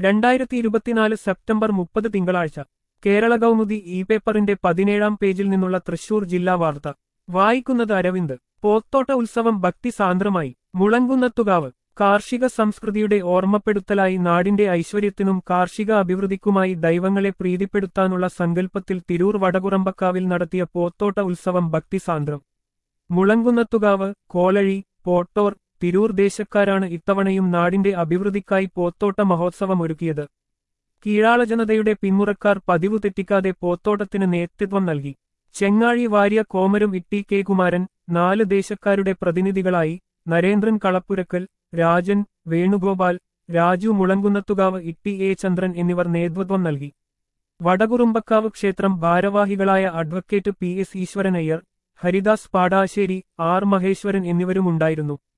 രണ്ടായിരത്തി ഇരുപത്തിനാല് സെപ്റ്റംബർ മുപ്പത് തിങ്കളാഴ്ച കേരള കൗമുദി ഇ പേപ്പറിന്റെ പതിനേഴാം പേജിൽ നിന്നുള്ള തൃശൂർ ജില്ലാ വാർത്ത വായിക്കുന്നത് അരവിന്ദ് പോത്തോട്ട ഉത്സവം ഭക്തി സാന്ദ്രമായി മുളങ്കുന്നത്തുകാവ് കാർഷിക സംസ്കൃതിയുടെ ഓർമ്മപ്പെടുത്തലായി നാടിന്റെ ഐശ്വര്യത്തിനും കാർഷിക അഭിവൃദ്ധിക്കുമായി ദൈവങ്ങളെ പ്രീതിപ്പെടുത്താനുള്ള സങ്കല്പത്തിൽ തിരൂർ വടകുറമ്പക്കാവിൽ നടത്തിയ പോത്തോട്ട ഉത്സവം ഭക്തിസാന്ദ്രം മുളങ്കുന്നത്തുകാവ് കോലഴി പോട്ടോർ തിരൂർ ദേശക്കാരാണ് ഇത്തവണയും നാടിന്റെ അഭിവൃദ്ധിക്കായി പോത്തോട്ട മഹോത്സവം ഒരുക്കിയത് കീഴാള ജനതയുടെ പിന്മുറക്കാർ പതിവ് തെറ്റിക്കാതെ പോത്തോട്ടത്തിന് നേതൃത്വം നൽകി ചെങ്ങാഴി വാര്യ കോമരും ഇട്ടി കെ കുമാരൻ നാല് ദേശക്കാരുടെ പ്രതിനിധികളായി നരേന്ദ്രൻ കളപ്പുരക്കൽ രാജൻ വേണുഗോപാൽ രാജു മുളങ്കുന്നത്തുകാവ് ഇട്ടി എ ചന്ദ്രൻ എന്നിവർ നേതൃത്വം നൽകി വടകുറുമ്പക്കാവ് ക്ഷേത്രം ഭാരവാഹികളായ advocate P S Eswaran Iyer Haridas Padassery R Maheswaran എന്നിവരുമുണ്ടായിരുന്നു